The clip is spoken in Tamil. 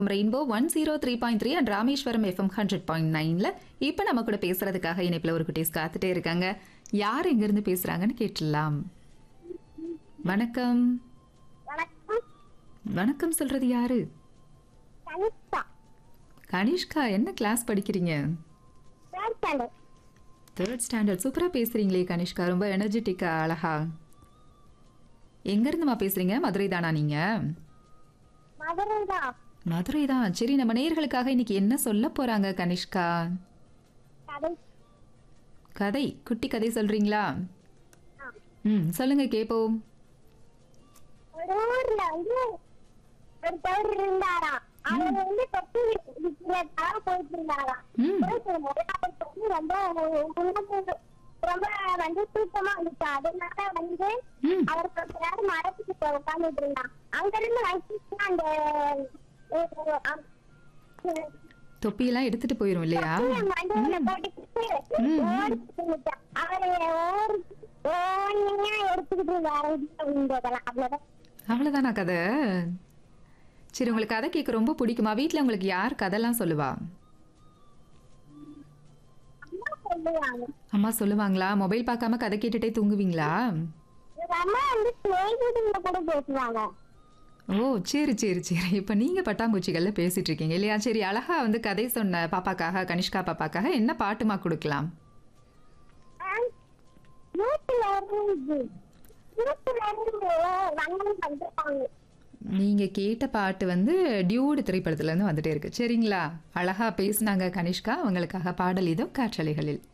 Rainbow one zero three point three and Rameswaram FM hundred point நைன்ல இப்போ நம்ம கூட பேசுறதுக்காக இணைப்பில் ஒரு குட்டீஸ் காத்துட்டே இருக்காங்க யார் எங்கிருந்து பேசுறாங்கன்னு கேட்டுடலாம் வணக்கம் வணக்கம் வணக்கம் சொல்றது யாரு கனிஷ்கா கனிஷ்கா என்ன கிளாஸ் படிக்கிறீங்க தேர்ட் ஸ்டாண்டர்ட் தேர்ட் ஸ்டாண்டர்ட் சூப்பரா பேசுறீங்களே கனிஷ்கா ரொம்ப எனர்ஜெட்டிக்கா அழகா எங்க இருந்துமா பேசுறீங்க மதுரை தானா நீங்க மதுரை தான் மதுரை தான் சரி நம்ம நேயர்களுக்காக இன்னைக்கு என்ன சொல்ல போறாங்க கனிஷ்கா கதை கதை குட்டி கதை சொல்றீங்களா ம் சொல்லுங்க கேப்போம் ஒரு ஊர்ல வந்து ஒரு தேர் இருந்தாராம் அவர் வந்து தொப்பி விற்கிறதுக்காக போயிட்டு இருந்தாராம் ம் போயிட்டு இருக்கும்போது அவர் தொப்பி ரொம்ப குண்டது ரொம்ப வந்து தூக்கமா இருந்துச்சு அதனால வந்து ம் அவர் கொஞ்ச நேரம் மரத்துக்கு உட்காந்துட்டு இருந்தான் அங்க இருந்து வயசுக்கு அந்த அஹ், அஹ், தொப்பியெல்லாம் எடுத்துட்டு போயிரும் இல்லையா மண்டையில போட்டுக்கிட்டு ம். ஓடிக்கிட்டு இருந்துச்சான். அவரு ஓடி- ஓடியா எடுத்துக்கிட்டு வேற எதுவும் இருந்ததெல்லாம். அவ்வளவுதான். அவ்வளவுதானா கதை சரி உங்களுக்கு கதை கேட்க ரொம்ப பிடிக்குமா வீட்ல உங்களுக்கு யார் கதைலாம் சொல்லுவா அம்மா சொல்லுவாங்க. அம்மா சொல்லுவாங்களா மொபைல் பார்க்காம கதை கேட்டுட்டே தூங்குவீங்களா எங்க அம்மா வந்து ஸ்நேகிதிங்க கூட பேசுவாங்க. ஓ சரி சரி சரி இப்போ நீங்க பட்டாம்பூச்சிகள்ல பேசிட்டு இருக்கீங்க இல்லையா சரி அழகா வந்து கதை சொன்ன பாப்பாக்காக கனிஷ்கா பாப்பாக்காக என்ன பாட்டுமா கொடுக்கலாம் ஆஹ், வீட்டுல இருந்து வீட்டுல இருந்து வண்ணம் பண்றாங்க. நீங்க கேட்ட பாட்டு வந்து டியூடு திரைப்படத்துல இருந்து வந்துட்டே இருக்கு சரிங்களா அழகா பேசுனாங்க கனிஷ்கா அவங்களுக்காக பாடல் இதோ காற்றலைகளில்